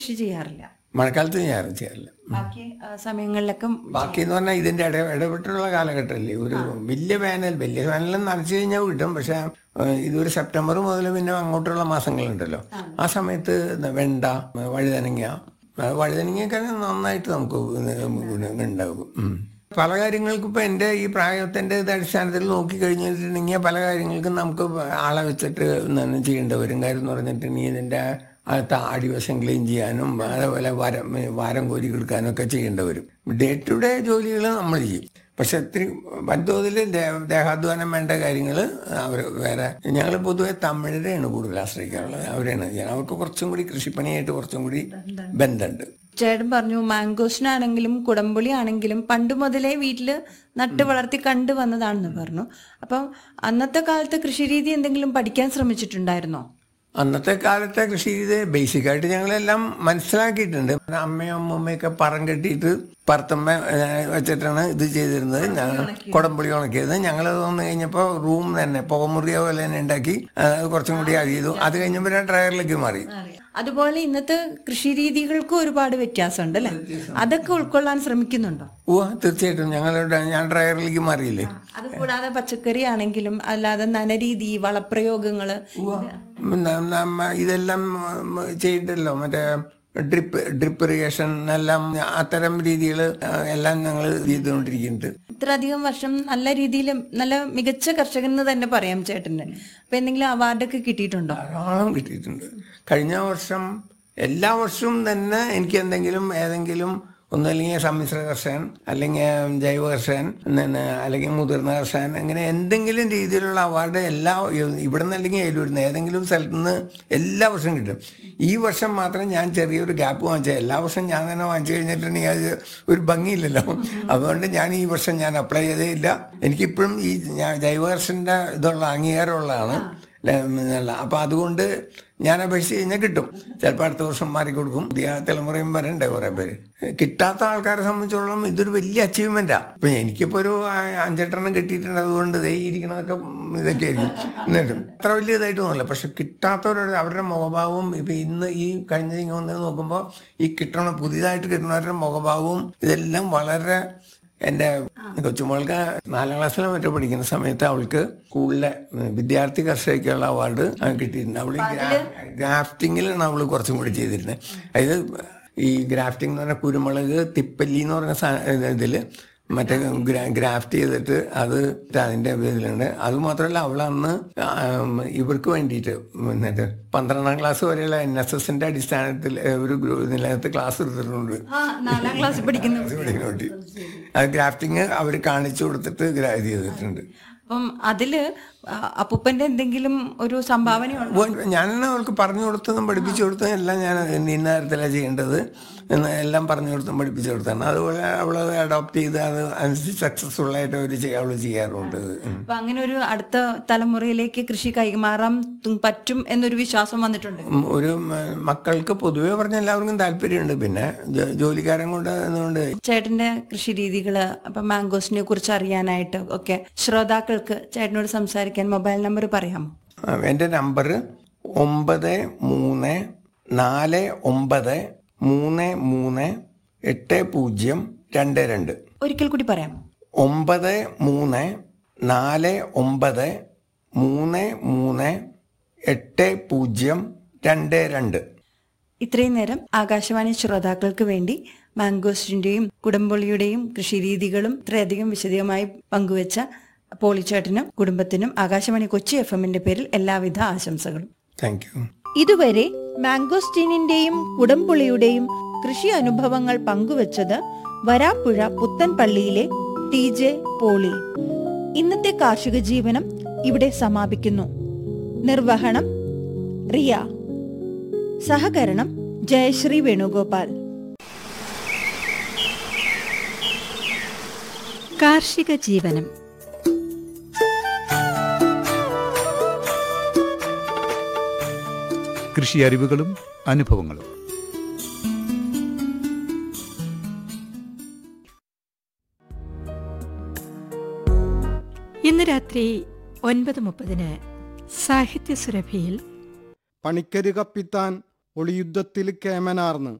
കൃഷി ചെയ്യാറില്ല മഴക്കാലത്ത് ഞാൻ ചെയ്യാറില്ല ബാക്കി ആ, സമയങ്ങളിലൊക്കെ ബാക്കി എന്ന് പറഞ്ഞാൽ ഇതിന്റെ ഇട ഇടപെട്ടുള്ള കാലഘട്ടമല്ലേ ഒരു വലിയ വേനൽ വലിയ വേനൽ നനച്ചു കഴിഞ്ഞാൽ കിട്ടും പക്ഷെ ഏഹ്, ഇതൊരു സെപ്റ്റംബർ മുതൽ പിന്നെ അങ്ങോട്ടുള്ള മാസങ്ങളുണ്ടല്ലോ ആ സമയത്ത് വെണ്ട വഴുതനങ്ങ ആ, വഴുതനങ്ങയൊക്കെ നന്നായിട്ട് നമുക്ക് ഗുണം ഉണ്ടാകും ഉം. പല കാര്യങ്ങൾക്കും ഇപ്പൊ എന്റെ ഈ പ്രായത്തിന്റെ ഇത് അടിസ്ഥാനത്തിൽ നോക്കി കഴിഞ്ഞിട്ടുണ്ടെങ്കിൽ പല കാര്യങ്ങൾക്കും നമുക്ക് ആളെ വെച്ചിട്ട് എന്താണ് ചെയ്യേണ്ടി വരും കാര്യം എന്ന് പറഞ്ഞിട്ടുണ്ടെങ്കിൽ ഇതിന്റെ ആ ത- അടിവശം ക്ലീൻ ചെയ്യാനും അതേപോലെ വാരം വാരം കോരി കൊടുക്കാനും ഒക്കെ ചെയ്യേണ്ടി വരും ഡേ ടു ഡേ ജോലികൾ നമ്മൾ ചെയ്യും പക്ഷെ ഇത്തിരി വൻതോതിൽ ദേ- ദേഹാധ്വാനം വേണ്ട കാര്യങ്ങൾ അവർ വേറെ ഞങ്ങൾ പൊതുവെ തമിഴരെയാണ് കൂടുതൽ ആശ്രയിക്കാറുള്ളത് അവരെയാണ് ചെയ്യുന്നത്. അവർക്ക് കുറച്ചും കൂടി കൃഷിപ്പണിയായിട്ട് കുറച്ചും കൂടി ബന്ധമുണ്ട് ചേട്ടൻ പറഞ്ഞു മാംഗോസിനാണെങ്കിലും കുടംപുളി ആണെങ്കിലും പണ്ട് മുതലേ വീട്ടില് നട്ട് വളർത്തി കണ്ടു വന്നതാണെന്ന് പറഞ്ഞു അപ്പം അന്നത്തെ കാലത്ത് കൃഷിരീതി എന്തെങ്കിലും പഠിക്കാൻ ശ്രമിച്ചിട്ടുണ്ടായിരുന്നോ അന്നത്തെ കാലത്തെ കൃഷി ചെയ്ത് ബേസിക് ആയിട്ട് ഞങ്ങളെല്ലാം മനസ്സിലാക്കിയിട്ടുണ്ട് അമ്മയും അമ്മൂമ്മയൊക്കെ പറം കെട്ടിയിട്ട് പറത്തമ്മ ഏഹ്, വെച്ചിട്ടാണ് ഇത് ചെയ്തിരുന്നത് ഞാൻ കുടംപുളി ഉണക്കിയത് ഞങ്ങളത് വന്നു കഴിഞ്ഞപ്പോൾ റൂം തന്നെ പുകമുറിയ പോലെ തന്നെ ഉണ്ടാക്കി അത് കുറച്ചും കൂടി അത് ചെയ്തു അത് കഴിഞ്ഞപ്പോൾ ഞാൻ ഡ്രയറിലേക്ക് മാറി അതുപോലെ ഇന്നത്തെ കൃഷി രീതികൾക്കും ഒരുപാട് വ്യത്യാസമുണ്ട് അല്ലെ അതൊക്കെ ഉൾക്കൊള്ളാൻ ശ്രമിക്കുന്നുണ്ടോ ഓ തീർച്ചയായിട്ടും ഞങ്ങളുടെ ഞാൻ ഡ്രയറിലേക്ക് മാറിയില്ലേ അത് കൂടാതെ പച്ചക്കറി ആണെങ്കിലും അല്ലാതെ നനരീതി വളപ്രയോഗങ്ങള് ന- നമ്മ ഇതെല്ലാം ഉം, ചെയ്തിട്ടല്ലോ മറ്റേ ഡ്രിപ്പ് ഡ്രിപ്പ് ഇറിഗേഷൻ എല്ലാം അത്തരം രീതികൾ എല്ലാം ഞങ്ങൾ ചെയ്തുകൊണ്ടിരിക്കുന്നുണ്ട് ഇത്രയധികം വർഷം നല്ല രീതിയിൽ നല്ല മികച്ച കർഷകൻ എന്ന് തന്നെ പറയാം ചേട്ടന് അപ്പൊ എന്തെങ്കിലും അവാർഡൊക്കെ കിട്ടിയിട്ടുണ്ടോ ധാരാളം കിട്ടിയിട്ടുണ്ട് കഴിഞ്ഞ വർഷം എല്ലാ വർഷവും തന്നെ എനിക്ക് എന്തെങ്കിലും ഏതെങ്കിലും ഒന്നല്ലെങ്കിൽ സമ്മിശ്ര കർഷകൻ അല്ലെങ്കിൽ ജൈവ കർഷകൻ പിന്നെ അല്ലെങ്കിൽ മുതിർന്ന കർഷകൻ അങ്ങനെ എന്തെങ്കിലും രീതിയിലുള്ള അവാർഡ് എല്ലാ ഇവിടെ നിന്ന് അല്ലെങ്കിൽ ഏലൂരിന്ന് ഏതെങ്കിലും സ്ഥലത്ത് നിന്ന് എല്ലാ വർഷവും കിട്ടും ഈ വർഷം മാത്രം ഞാൻ ചെറിയൊരു ഗ്യാപ്പ് വാങ്ങിച്ചത് എല്ലാ വർഷവും ഞാൻ തന്നെ വാങ്ങിച്ചു കഴിഞ്ഞിട്ടുണ്ടെങ്കിൽ അത് ഒരു ഭംഗിയില്ലല്ലോ അതുകൊണ്ട് ഞാൻ ഈ വർഷം ഞാൻ അപ്ലൈ ചെയ്തേ ഇല്ല എനിക്കിപ്പോഴും ഈ ഞാൻ ജൈവ കർഷകന്റെ ഇതുള്ള അംഗീകാരമുള്ളതാണ് എന്നുള്ള അപ്പൊ അതുകൊണ്ട് ഞാൻ അപേക്ഷിച്ച് കഴിഞ്ഞാൽ കിട്ടും ചിലപ്പോൾ അടുത്ത വർഷം മാറി കൊടുക്കും പുതിയ തലമുറയും വരണ്ടേ കുറെ പേര് കിട്ടാത്ത ആൾക്കാരെ സംബന്ധിച്ചോളം ഇതൊരു വലിയ അച്ചീവ്മെന്റാ ഇപ്പൊ എനിക്കിപ്പോ ഒരു ആ- അഞ്ചെട്ടെണ്ണം കിട്ടിയിട്ടുണ്ട് അതുകൊണ്ട് ദേ ഇരിക്കണതൊക്കെ ഇതൊക്കെ ആയിരിക്കും എന്നിട്ടും അത്ര വലിയ ഇതായിട്ടൊന്നുമില്ല പക്ഷെ കിട്ടാത്തവരുടെ അവരുടെ മുഖഭാവവും ഇപ്പൊ ഇന്ന് ഈ കഴിഞ്ഞ ഇങ്ങനെ വന്ന് നോക്കുമ്പോൾ ഈ കിട്ടണ പുതിയതായിട്ട് കിട്ടുന്നവരുടെ മുഖഭാവവും ഇതെല്ലാം വളരെ എൻ്റെ കൊച്ചുമോൾക്ക് നാലാം ക്ലാസ്സിലോ മറ്റോ പഠിക്കുന്ന സമയത്ത് അവൾക്ക് സ്കൂളിലെ വിദ്യാർത്ഥി കർഷകയ്ക്കുള്ള അവാർഡ് കിട്ടിയിട്ടുണ്ട് അവൾ ഗ്രാഫ്റ്റിങ്ങിലാണ് അവൾ കുറച്ചും കൂടി ചെയ്തിരുന്നത് അതായത് ഈ ഗ്രാഫ്റ്റിംഗ് എന്ന് പറഞ്ഞാൽ കുരുമുളക് തിപ്പല്ലി എന്ന് പറഞ്ഞ സാ- ഇതില് മറ്റേ ഗ്രാ- ഗ്രാഫ്റ്റ് ചെയ്തിട്ട് അത് അതിന്റെ ഇതിലുണ്ട് അത് മാത്രമല്ല അവൾ അന്ന് ആം, ഇവർക്ക് വേണ്ടിയിട്ട് എന്നിട്ട് പന്ത്രണ്ടാം ക്ലാസ് വരെയുള്ള എൻ എസ് എസിന്റെ അടിസ്ഥാനത്തിൽ ഏ, ഒരു ഗ്രൂ- ഇതിനകത്ത് ക്ലാസ് എടുത്തിട്ടുണ്ട് നാലാം ക്ലാസ് പഠിക്കുന്ന അത് പഠിക്കാൻ വേണ്ടി അത് ഗ്രാഫ്റ്റിംഗ് അവർ കാണിച്ചു കൊടുത്തിട്ട് ഗ്രാ- ഇത് ചെയ്തിട്ടുണ്ട് അപ്പം അതില് ആ, അപ്പൂപ്പന്റെ എന്തെങ്കിലും ഒരു സംഭാവനയുണ്ടോ അപ്പോൾ ഞാൻ അവൾക്ക് പറഞ്ഞു കൊടുത്തതും പഠിപ്പിച്ചു കൊടുത്തതും എല്ലാം ഞാൻ ഇന്ന തരത്തിലാണ് ചെയ്യേണ്ടത് എന്ന് എല്ലാം പറഞ്ഞു കൊടുത്തും പഠിപ്പിച്ചു കൊടുത്താണ് അതുപോലെ അവളത് അഡോപ്റ്റ് ചെയ്ത് അത് അനുസരിച്ച് സക്സസ്ഫുൾ ആയിട്ട് അവർ അവൾ ചെയ്യാറുണ്ട് ഉം. അപ്പൊ അങ്ങനെ ഒരു അടുത്ത തലമുറയിലേക്ക് കൃഷി കൈമാറാൻ തു- പറ്റും എന്നൊരു വിശ്വാസം വന്നിട്ടുണ്ട് ഉം, ഒരു മ- മക്കൾക്ക് പൊതുവെ പറഞ്ഞ എല്ലാവർക്കും താല്പര്യമുണ്ട് പിന്നെ ജോ- ജോലിക്കാരൻ കൊണ്ട് അതുകൊണ്ട് ചേട്ടന്റെ കൃഷി രീതികള് അപ്പൊ മാംഗോസിനെ കുറിച്ച് അറിയാനായിട്ട് ഒക്കെ ശ്രോതാക്കൾക്ക് ചേട്ടനോട് സംസാരിക്കാൻ മൊബൈൽ നമ്പർ പറയാമോ ആ, എൻ്റെ നമ്പർ ഒമ്പത് മൂന്ന് നാല് ഒമ്പത് മൂന്ന് മൂന്ന് എട്ട് പൂജ്യം രണ്ട് രണ്ട് ഒരിക്കൽ കൂടി പറയാമോ ഒമ്പത് മൂന്ന് നാല് ഒമ്പത് മൂന്ന് മൂന്ന് എട്ട് പൂജ്യം രണ്ട് രണ്ട് ഇത്രയും നേരം ആകാശവാണി ശ്രോതാക്കൾക്ക് വേണ്ടി മാംഗോസിന്റെയും കുടംപുള്ളിയുടെയും കൃഷിരീതികളും ഇത്രയധികം വിശദമായി പങ്കുവച്ച പോളിച്ചേട്ടനും കുടുംബത്തിനും ആകാശവാണി കൊച്ചി എഫ് എമ്മിന്റെ പേരിൽ എല്ലാവിധ ആശംസകളും താങ്ക് യു ഇതുവരെ മാംഗോസ്റ്റീനിന്റെയും കുടംപുളിയുടെയും കൃഷി അനുഭവങ്ങൾ പങ്കുവച്ചത് വരാപ്പുഴ പുത്തൻപള്ളിയിലെ ടി ജെ പോളി ഇന്നത്തെ കാർഷിക ജീവനം ഇവിടെ സമാപിക്കുന്നു നിർവഹണം റിയ സഹകരണം ജയശ്രീ വേണുഗോപാൽ കാർഷിക ജീവനം കൃഷി അറിവുകളും അനുഭവങ്ങളും ഇന്ന് രാത്രി ഒൻപത് മുപ്പതിന് സാഹിത്യ സുരഭിയിൽ പണിക്കര് കപ്പിത്താൻ ഒളിയുദ്ധത്തിൽ കേമനാർന്ന്